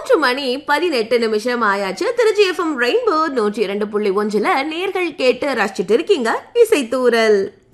மூன்று மணி பதினெட்டு நிமிஷம் ஆயாச்சு திருச்சி எஃப்எம் ரெயின்போ நூற்றி இரண்டு புள்ளி ஒன்றுல நேர்கள் கேட்டு ரசிச்சுட்டு இருக்கீங்க இசைத்தூரல்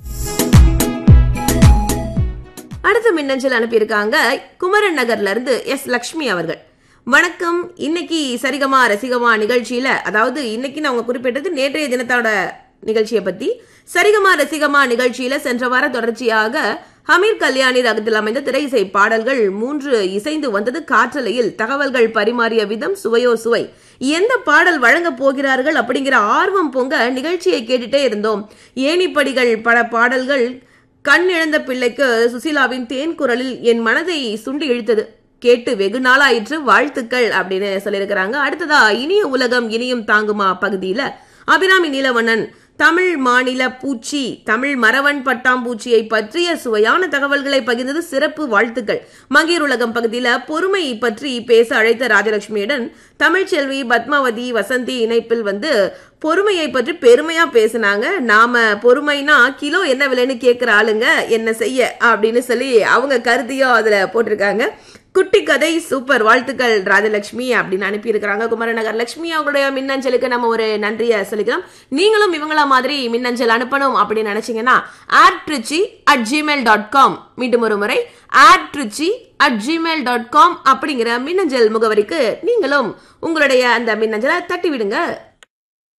அடுத்த மின்னஞ்சல் அனுப்பியிருக்காங்க குமரன் நகர்ல இருந்து எஸ் லக்ஷ்மி அவர்கள் வணக்கம் இன்னைக்கு சரிகமா ரசிகமா நிகழ்ச்சியில அதாவது இன்னைக்கு நான் அவங்க குறிப்பிட்டது நேற்றைய தினத்தோட நிகழ்ச்சியை பத்தி சரிகமா ரசிகமா நிகழ்ச்சியில சென்ற வார தொடர்ச்சியாக ஹமீர் கல்யாணி ரகத்தில் அமைந்த திரை இசை பாடல்கள் மூன்று இசைந்து வந்தது காற்றலையில் தகவல்கள் பரிமாறிய விதம் சுவையோ சுவை எந்த பாடல் வழங்கப் போகிறார்கள் அப்படிங்கிற ஆர்வம் பொங்க நிகழ்ச்சியை கேட்டுட்டே இருந்தோம் ஏணிப்படிகள் பல பாடல்கள் கண் இழந்த பிள்ளைக்கு சுசீலாவின் தேன் குரலில் என் மனதை சுண்டி இழுத்தது கேட்டு வெகு நாளாயிற்று வாழ்த்துக்கள் அப்படின்னு சொல்லியிருக்கிறாங்க அடுத்ததா இனிய உலகம் இனியும் தாங்குமா பகுதியில அபிராமி நீலவண்ணன் தமிழ் மாநில பூச்சி தமிழ் மரவன் பட்டாம்பூச்சியை பற்றிய சுவையான தகவல்களை பகிர்ந்தது சிறப்பு வாழ்த்துக்கள் மங்கீர் உலகம் பகுதியில பொறுமை பற்றி பேச அழைத்த ராஜலட்சுமியுடன் தமிழ்ச்செல்வி பத்மாவதி வசந்தி இணைப்பில் வந்து பொறுமையை பற்றி பெருமையா பேசினாங்க நாம பொறுமைனா கிலோ என்ன விலைன்னு கேட்கிற ஆளுங்க என்ன செய்ய அப்படின்னு சொல்லி அவங்க கருத்தையும் அதுல போட்டிருக்காங்க குட்டி கதை சூப்பர் வாழ்த்துக்கள் ராஜலட்சுமி அப்படின்னு அனுப்பியிருக்கிறாங்க குமரநகர் லட்சுமி அவங்களுடைய மின்னஞ்சலுக்கு நம்ம ஒரு நன்றியை சொல்லிக்கலாம் நீங்களும் இவங்கள மாதிரி மின்னஞ்சல் அனுப்பணும் அப்படின்னு நினைச்சீங்கன்னா ad Trichy at Gmail dot com மீண்டும் ஒரு முறை ad Trichy at Gmail dot com அப்படிங்கிற மின்னஞ்சல் முகவரிக்கு நீங்களும் உங்களுடைய அந்த மின்னஞ்சலை தட்டி விடுங்க